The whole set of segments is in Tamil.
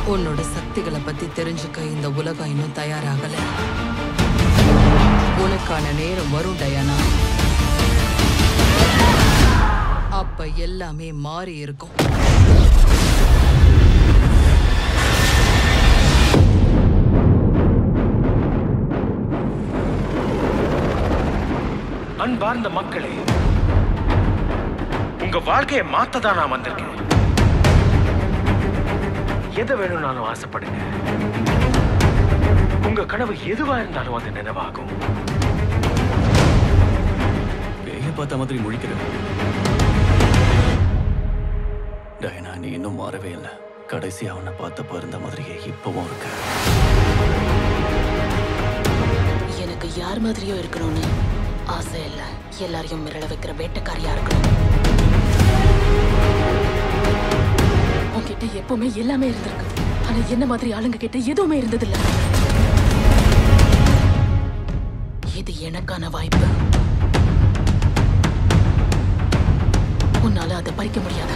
உன்னோட சக்திகளை பத்தி தெரிஞ்சுக்க இந்த உலகம் இன்னும் தயாராகல உனக்கான நேரம் வரும் டயானா அப்ப எல்லாமே மாறி இருக்கும் அன்பார்ந்த மக்களே உங்க வாழ்க்கையை மாத்ததான் நான் வந்திருக்கேன் எதை வேணும்னாலும் ஆசைப்படுங்க உங்க கனவு எதுவா இருந்தாலும் அது நினைவாகும் பேய பார்த்த மாதிரி முழிக்கிற டயனா நீ இன்னும் மாறவே இல்லை கடைசியா அவனை பார்த்தப்ப இருந்த மாதிரியே இப்பவும் இருக்க எனக்கு யார் மாதிரியோ இருக்கணும்னு ஆசை இல்ல எல்லாரையும் மிரள வைக்கிற வேட்டைக்காரியா இருக்கணும் உன்கிட்ட எப்பவுமே எல்லாமே இருந்திருக்கு ஆனா என்ன மாதிரி ஆளுங்க கிட்ட எதுவுமே இருந்ததில்ல இது எனக்கான வாய்ப்பு உன்னால அதை பறிக்க முடியாது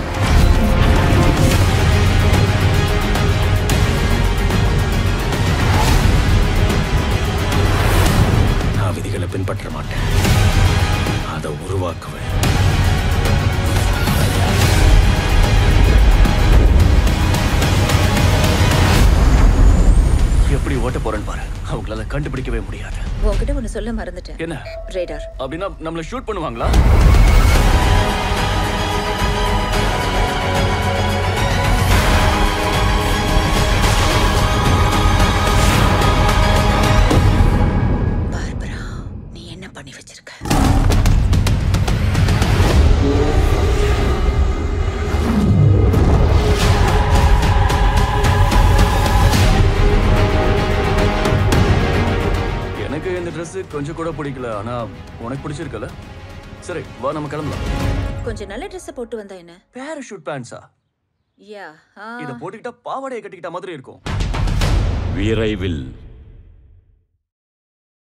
நான் விதிகளை பின்பற்ற மாட்டேன் அதை உருவாக்குவேன் எப்படி ஓட்ட போறேன்னு பாரு அவங்களால கண்டுபிடிக்கவே முடியாது உன்கிட்ட ஒண்ணு சொல்ல மறந்துட்டேன் என்ன ரேடார் அப்படின்னா நம்மள ஷூட் பண்ணுவாங்களா பார்பரா நீ என்ன பண்ணி வச்சிருக்க எனக்கு இந்த Dress கொஞ்சம் கூட பிடிக்கல ஆனா உனக்கு பிடிச்சிருக்கல சரி வா நம்ம கிளம்பலாம் கொஞ்சம் நல்ல Dress போட்டு வந்தா என்ன பேராஷூட் பேண்ட்ஸா யா இத போட்டுக்கிட்டா பாவாடையை கட்டிக்கிட்ட மாதிரி இருக்கும் விரைவில்